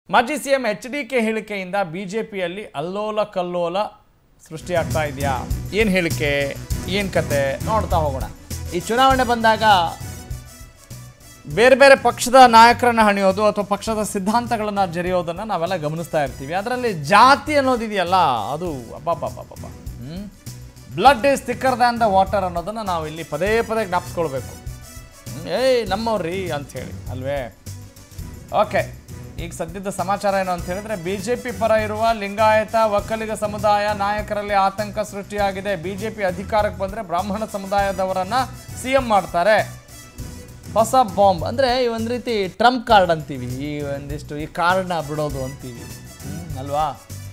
ಮಾಜಿ C M H D K ಹೇಳಿಕೆಯಿಂದ B J ಪಿಯಲ್ಲಿ ಅಲ್ಲೋಲ ಕಲ್ಲೋಲ ಸೃಷ್ಟಿಯಾಗ್ತಾ ಇದೆಯಾ ಏನು ಹೇಳಿಕೆ ಏನು ಕತೆ ನೋಡ್ತಾ ಹೋಗೋಣ ಈ ಚುನಾವಣೆ ಬಂದಾಗ ಬೇರೆ ಬೇರೆ ಪಕ್ಷದ ನಾಯಕರನ್ನ ಹಣಿಯೋದು ಅಥವಾ ಪಕ್ಷದ ಸಿದ್ಧಾಂತಗಳನ್ನು ಜರಿಯೋದನ್ನು ನಾವೆಲ್ಲ ಗಮನಿಸ್ತಾ ಇರ್ತೀವಿ ಅದರಲ್ಲಿ ಜಾತಿ ಅನ್ನೋದಿದೆಯಲ್ಲ ಅದು ಅಬ್ಬಬ್ಬಬ್ಬಬ್ಬ ಹ್ಞೂ blood is thicker than the water ಅನ್ನೋದನ್ನು ನಾವು ಇಲ್ಲಿ ಪದೇ ಪದೇ ಜ್ಞಾಪಿಸ್ಕೊಳ್ಬೇಕು ಹ್ಮ್, ಏಯ್ ನಮ್ಮವ್ರಿ ಅಂಥೇಳಿ ಅಲ್ವೇ ಓಕೆ ಈಗ ಸದ್ಯದ ಸಮಾಚಾರ ಏನು ಅಂತ ಹೇಳಿದ್ರೆ ಬಿ ಜೆ ಪಿ ಪರ ಇರುವ ಲಿಂಗಾಯತ ಒಕ್ಕಲಿಗ ಸಮುದಾಯ ನಾಯಕರಲ್ಲಿ ಆತಂಕ ಸೃಷ್ಟಿಯಾಗಿದೆ ಬಿ ಜೆ ಪಿ ಅಧಿಕಾರಕ್ಕೆ ಬಂದರೆ ಬ್ರಾಹ್ಮಣ ಸಮುದಾಯದವರನ್ನ ಸಿ ಎಂ ಮಾಡ್ತಾರೆ ಹೊಸ ಬಾಂಬ್ ಅಂದರೆ ಈ ಒಂದು ರೀತಿ ಟ್ರಂಪ್ ಕಾರ್ಡ್ ಅಂತೀವಿ ಈ ಒಂದಿಷ್ಟು ಈ ಕಾರ್ಡ್ನ ಬಿಡೋದು ಅಂತೀವಿ ಹ್ಮ್, ಅಲ್ವಾ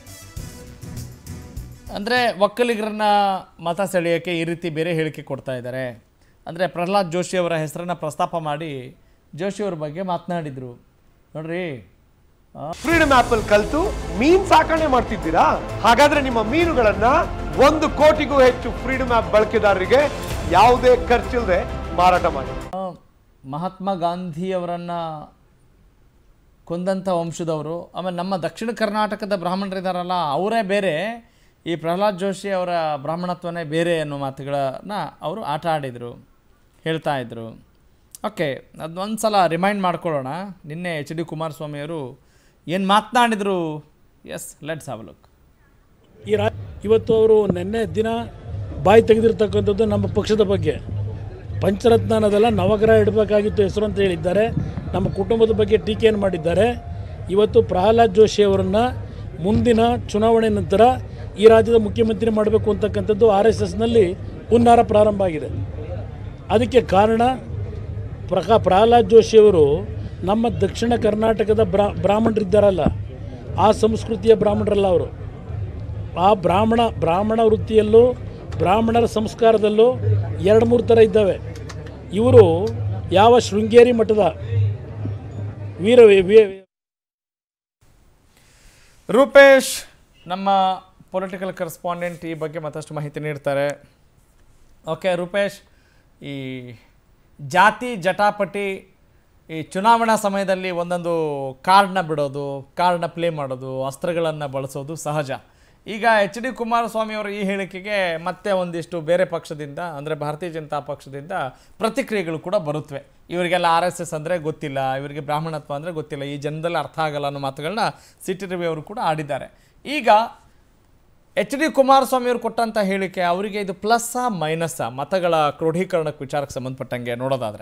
ಅಂದರೆ ಒಕ್ಕಲಿಗರನ್ನ ಮತ ಸೆಳೆಯೋಕ್ಕೆ ಈ ರೀತಿ ಬೇರೆ ಹೇಳಿಕೆ ಕೊಡ್ತಾ ಇದ್ದಾರೆ ಅಂದರೆ ಪ್ರಹ್ಲಾದ್ ಜೋಶಿ ಅವರ ಹೆಸರನ್ನು ಪ್ರಸ್ತಾಪ ಮಾಡಿ ಜೋಶಿ ಅವ್ರ ಬಗ್ಗೆ ಮಾತನಾಡಿದರು ನೋಡ್ರಿ ಫ್ರೀಡಮ್ ಆಪ್ ಅಲ್ಲಿ ಕಲ್ತು ಮೀನ್ ಸಾಕಣೆ ಮಾಡ್ತಿದ್ದೀರಾ ಹಾಗಾದ್ರೆ ನಿಮ್ಮ ಮೀನುಗಳನ್ನ ಒಂದು ಕೋಟಿಗೂ ಹೆಚ್ಚು ಫ್ರೀಡಮ್ ಆಪ್ ಬಳಕೆದಾರರಿಗೆ ಯಾವುದೇ ಖರ್ಚಿಲ್ಲದೆ ಮಾರಾಟ ಮಾಡಿ ಆ, ಮಹಾತ್ಮ ಗಾಂಧಿಯವರನ್ನು ಕೊಂದಂಥ ವಂಶದವರು ಆಮೇಲೆ ನಮ್ಮ ದಕ್ಷಿಣ ಕರ್ನಾಟಕದ ಬ್ರಾಹ್ಮಣರಿದ್ದಾರಲ್ಲ ಅವರೇ ಬೇರೆ ಈ ಪ್ರಹ್ಲಾದ್ ಜೋಶಿ ಅವರ ಬ್ರಾಹ್ಮಣತ್ವನೇ ಬೇರೆ ಅನ್ನೋ ಮಾತುಗಳನ್ನ ಅವರು ಆಟ ಆಡಿದರು ಹೇಳ್ತಾ ಇದ್ರು ಓಕೆ ಅದೊಂದು ಸಲ ರಿಮೈಂಡ್ ಮಾಡ್ಕೊಳ್ಳೋಣ ನಿನ್ನೆ ಎಚ್ ಡಿ ಕುಮಾರಸ್ವಾಮಿಯವರು ಏನು ಮಾತನಾಡಿದರು ಎಸ್ ಲೆಟ್ಸ್ ಹಾವ್ ಲುಕ್ ಈ ರಾ ಇವತ್ತು ಅವರು ನಿನ್ನೆ ದಿನ ಬಾಯಿ ತೆಗೆದಿರ್ತಕ್ಕಂಥದ್ದು ನಮ್ಮ ಪಕ್ಷದ ಬಗ್ಗೆ ಪಂಚರತ್ನ ಅನ್ನೋದೆಲ್ಲ ನವಗ್ರಹ ಇಡಬೇಕಾಗಿತ್ತು ಹೆಸರು ಅಂತ ಹೇಳಿದ್ದಾರೆ ನಮ್ಮ ಕುಟುಂಬದ ಬಗ್ಗೆ ಟೀಕೆಯನ್ನು ಮಾಡಿದ್ದಾರೆ ಇವತ್ತು ಪ್ರಹ್ಲಾದ್ ಜೋಶಿ ಅವರನ್ನು ಮುಂದಿನ ಚುನಾವಣೆ ನಂತರ ಈ ರಾಜ್ಯದ ಮುಖ್ಯಮಂತ್ರಿ ಮಾಡಬೇಕು ಅಂತಕ್ಕಂಥದ್ದು ಆರ್ ಎಸ್ ಎಸ್ನಲ್ಲಿ ಹುನ್ನಾರ ಪ್ರಾರಂಭ ಆಗಿದೆ ಅದಕ್ಕೆ ಕಾರಣ ಪ್ರಕಾ ಪ್ರಹ್ಲಾದ್ ಜೋಶಿಯವರು ನಮ್ಮ ದಕ್ಷಿಣ ಕರ್ನಾಟಕದ ಬ್ರಾ ಬ್ರಾಹ್ಮಣರಿದ್ದಾರಲ್ಲ ಆ ಸಂಸ್ಕೃತಿಯ ಬ್ರಾಹ್ಮಣರಲ್ಲ ಅವರು ಆ ಬ್ರಾಹ್ಮಣ ಬ್ರಾಹ್ಮಣ ವೃತ್ತಿಯಲ್ಲೂ ಬ್ರಾಹ್ಮಣರ ಸಂಸ್ಕಾರದಲ್ಲೂ ಎರಡು ಮೂರು ಥರ ಇದ್ದಾವೆ ಇವರು ಯಾವ ಶೃಂಗೇರಿ ಮಠದ ವೀರ ವೀ- ರೂಪೇಶ್ ನಮ್ಮ ಪೊಲಿಟಿಕಲ್ ಕರೆಸ್ಪಾಂಡೆಂಟ್ ಈ ಬಗ್ಗೆ ಮತ್ತಷ್ಟು ಮಾಹಿತಿ ನೀಡ್ತಾರೆ ಓಕೆ ರೂಪೇಶ್ ಈ ಜಾತಿ ಜಟಾಪಟಿ ಈ ಚುನಾವಣಾ ಸಮಯದಲ್ಲಿ ಒಂದೊಂದು ಕಾರ್ಡ್ನ ಬಿಡೋದು ಕಾರ್ಡ್ನ ಪ್ಲೇ ಮಾಡೋದು ಅಸ್ತ್ರಗಳನ್ನು ಬಳಸೋದು ಸಹಜ ಈಗ ಎಚ್ ಡಿ ಕುಮಾರಸ್ವಾಮಿ ಅವರ ಈ ಹೇಳಿಕೆಗೆ ಮತ್ತೆ ಒಂದಿಷ್ಟು ಬೇರೆ ಪಕ್ಷದಿಂದ ಅಂದರೆ ಭಾರತೀಯ ಜನತಾ ಪಕ್ಷದಿಂದ ಪ್ರತಿಕ್ರಿಯೆಗಳು ಕೂಡ ಬರುತ್ತವೆ ಇವರಿಗೆಲ್ಲ ಆರ್ ಎಸ್ ಎಸ್ ಅಂದರೆ ಗೊತ್ತಿಲ್ಲ ಇವರಿಗೆ ಬ್ರಾಹ್ಮಣತ್ವ ಅಂದರೆ ಗೊತ್ತಿಲ್ಲ ಈ ಜನದಲ್ಲಿ ಅರ್ಥ ಆಗಲ್ಲ ಅನ್ನೋ ಮಾತುಗಳನ್ನ ಸಿ ಟಿ ರವಿ ಅವರು ಕೂಡ ಆಡಿದ್ದಾರೆ ಈಗ ಎಚ್ ಡಿ ಕುಮಾರಸ್ವಾಮಿ ಅವರು ಕೊಟ್ಟಂಥ ಹೇಳಿಕೆ ಅವರಿಗೆ ಇದು ಪ್ಲಸ್ಸಾ ಮೈನಸ್ಸಾ ಮತಗಳ ಕ್ರೋಢೀಕರಣಕ್ಕೆ ವಿಚಾರಕ್ಕೆ ಸಂಬಂಧಪಟ್ಟಂಗೆ ನೋಡೋದಾದ್ರೆ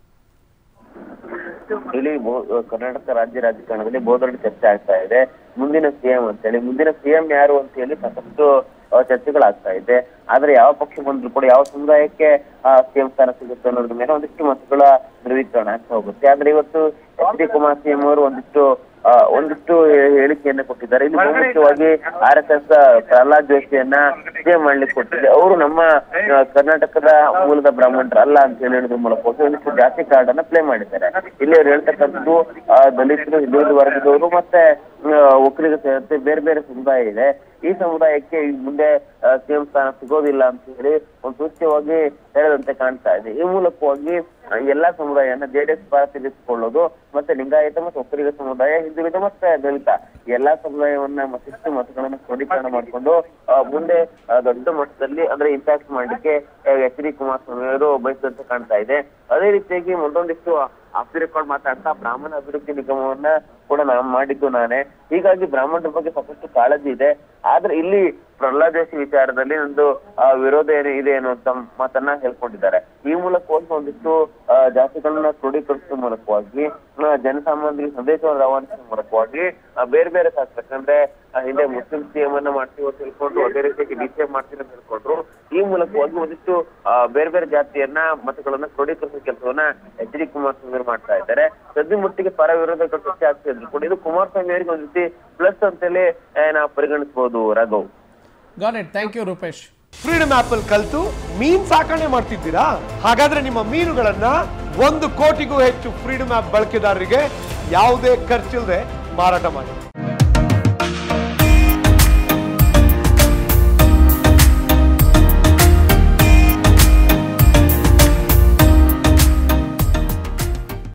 ಇಲ್ಲಿ ಬೋ- ಕರ್ನಾಟಕ ರಾಜ್ಯ ರಾಜಕಾರಣದಲ್ಲಿ ಬಹುದೊಡ್ಡ ಚರ್ಚೆ ಆಗ್ತಾ ಇದೆ ಮುಂದಿನ ಸಿಎಂ ಅಂತೇಳಿ ಮುಂದಿನ ಸಿಎಂ ಯಾರು ಅಂತ ಹೇಳಿ ಸಾಕಷ್ಟು ಆ, ಚರ್ಚೆಗಳಾಗ್ತಾ ಇದೆ ಆದ್ರೆ ಯಾವ ಪಕ್ಷ ಬಂದ್ರು ಕೂಡ ಯಾವ ಸಮುದಾಯಕ್ಕೆ ಸಿಎಂ ಸ್ಥಾನ ಸಿಗುತ್ತೆ ಅನ್ನೋದ್ರ ಮೇಲೆ ಒಂದಿಷ್ಟು ಮತಗಳ ಧ್ರುವೀಕರಣ ಆಗ್ತಾ ಹೋಗುತ್ತೆ ಆದ್ರೆ ಇವತ್ತು ಎಚ್ ಡಿ ಕುಮಾರ್ ಸಿಎಂ ಅವರು ಒಂದಿಷ್ಟು ಆ, ಒಂದಿಷ್ಟು ಹೇ- ಹೇಳಿಕೆಯನ್ನ ಕೊಟ್ಟಿದ್ದಾರೆ ಇಲ್ಲಿ ಬಹುಮುಖ್ಯವಾಗಿ ಆರ್ ಎಸ್ ಎಸ್ ಪ್ರಹ್ಲಾದ್ ಜೋಶಿಯನ್ನ ಸಿಎಂ ಮಾಡ್ಲಿಕ್ಕೆ ಕೊಟ್ಟಿದೆ ಅವರು ನಮ್ಮ ಆ, ಕರ್ನಾಟಕದ ಮೂಲದ ಬ್ರಾಹ್ಮಣರು ಅಲ್ಲ ಅಂತ ಹೇಳಿ ಹೇಳೋದ್ರ ಮೂಲಕ ಹೋಗಿ ಒಂದಿಷ್ಟು ಜಾತಿ ಕಾರ್ಡ್ ಅನ್ನ ಪ್ಲೇ ಮಾಡಿದ್ದಾರೆ ಇಲ್ಲಿ ಅವ್ರು ಹೇಳ್ತಕ್ಕಂಥದ್ದು ಆ, ದಲಿತರು ಹಿಂದುಳಿದ ವರ್ಗದವರು ಮತ್ತೆ ಆ, ಒಕ್ಕಲಿಗ ಸೇರಿದಂತೆ ಬೇರೆ ಬೇರೆ ಸಮುದಾಯ ಇದೆ ಈ ಸಮುದಾಯಕ್ಕೆ ಈ ಮುಂದೆ ಸಿಎಂ ಸ್ಥಾನ ಸಿಗೋದಿಲ್ಲ ಅಂತ ಹೇಳಿ ಒಂದು ಸೂಚ್ಯವಾಗಿ ಹೇಳದಂತೆ ಕಾಣ್ತಾ ಇದೆ ಈ ಮೂಲಕವಾಗಿ ಆ, ಎಲ್ಲಾ ಸಮುದಾಯನ ಜೆಡಿಎಸ್ ಪರ ತಿರುಗಿಸಿಕೊಳ್ಳೋದು ಮತ್ತೆ ಲಿಂಗಾಯತ ಮತ್ತು ಒಕ್ಕಲಿಗ ಸಮುದಾಯ ಹಿಂದುಳಿದ ಮತ್ತೆ ದಲಿತ ಎಲ್ಲಾ ಸಮುದಾಯವನ್ನ ಮತ್ತಿಷ್ಟು ಮತಗಳನ್ನ ಕ್ರೋಢೀಕರಣ ಮಾಡಿಕೊಂಡು ಆ, ಮುಂದೆ ಆ, ದೊಡ್ಡ ಮಟ್ಟದಲ್ಲಿ ಅಂದ್ರೆ ಇಂಪ್ಯಾಕ್ಟ್ ಮಾಡ್ಲಿಕ್ಕೆ ಎಚ್ ಡಿ ಕುಮಾರಸ್ವಾಮಿ ಅವರು ಬಯಸಿದಂತೆ ಕಾಣ್ತಾ ಇದೆ ಅದೇ ರೀತಿಯಾಗಿ ಒಂದೊಂದಿಷ್ಟು ಆಫ್ ದಿ ರೆಕಾರ್ಡ್ ಮಾತಾಡ್ತಾ ಬ್ರಾಹ್ಮಣ ಅಭಿವೃದ್ಧಿ ನಿಗಮವನ್ನ ಕೂಡ ನಾನು ಮಾಡಿದ್ದು ನಾನೇ ಹೀಗಾಗಿ ಬ್ರಾಹ್ಮಣರ ಬಗ್ಗೆ ಸಾಕಷ್ಟು ಕಾಳಜಿ ಇದೆ ಆದ್ರೆ ಇಲ್ಲಿ ಪ್ರಹ್ಲಾದ್ ಜೋಶಿ ವಿಚಾರದಲ್ಲಿ ಒಂದು ಆ, ವಿರೋಧ ಏನು ಇದೆ ಅನ್ನುವಂತ ಮಾತನ್ನ ಹೇಳ್ಕೊಂಡಿದ್ದಾರೆ ಈ ಮೂಲಕವಾಗಿ ಒಂದಿಷ್ಟು ಆ, ಜಾತಿಗಳನ್ನ ಕ್ರೋಢೀಕರಿಸುವ ಮೂಲಕವಾಗಿ ಆ, ಜನಸಾಮಾನ್ಯರಿಗೆ ಸಂದೇಶವನ್ನು ರವಾನಿಸುವ ಮೂಲಕವಾಗಿ ಆ, ಬೇರೆ ಬೇರೆ ಶಾಸಕರು ಯಾಕಂದ್ರೆ ಆ, ಹಿಂದೆ ಮುಸ್ಲಿಂ ಸಿಎಂ ಅನ್ನ ಮಾಡ್ತೀವಿ ಅಂತ ಹೇಳ್ಕೊಂಡ್ರು ಅದೇ ರೀತಿಯಾಗಿ ಡಿ ಸಿ ಎಂ ಮಾಡ್ತೀವಿ ಅಂತ ಹೇಳ್ಕೊಂಡ್ರು ಈ ಮೂಲಕವಾಗಿ ಒಂದಿಷ್ಟು ಆ, ಬೇರೆ ಬೇರೆ ಜಾತಿಯನ್ನ ಮತಗಳನ್ನ ಕ್ರೋಢೀಕರಿಸುವ ಕೆಲಸವನ್ನ ಎಚ್ ಡಿ ಕುಮಾರಸ್ವಾಮಿ ಅವರು ಮಾಡ್ತಾ ಇದ್ದಾರೆ ಸದ್ಯ ಮಟ್ಟಿಗೆ ಪರ ವಿರೋಧಗಳು ಚರ್ಚೆ ಆಗ್ತಾ ಇದ್ರು ಕೂಡ ಇದು ಕುಮಾರಸ್ವಾಮಿ ಅವರಿಗೆ ಒಂದ್ ರೀತಿ ಪ್ಲಸ್ ಅಂತೇಳಿ ಆ, ನಾವು ಪರಿಗಣಿಸಬಹುದು Raghav got it thank you Rupesh freedom app ಅಲ್ಲಿ ಕಲ್ತು ಮೀನ್ ಸಾಕಣೆ ಮಾಡ್ತಿದ್ದೀರಾ ಹಾಗಾದ್ರೆ ನಿಮ್ಮ ಮೀನುಗಳನ್ನ ಒಂದು ಕೋಟಿಗೂ ಹೆಚ್ಚು ಫ್ರೀಡಮ್ ಆಪ್ ಬಳಕೆದಾರರಿಗೆ ಯಾವುದೇ ಖರ್ಚಿಲ್ಲದೆ ಮಾರಾಟ ಮಾಡಿ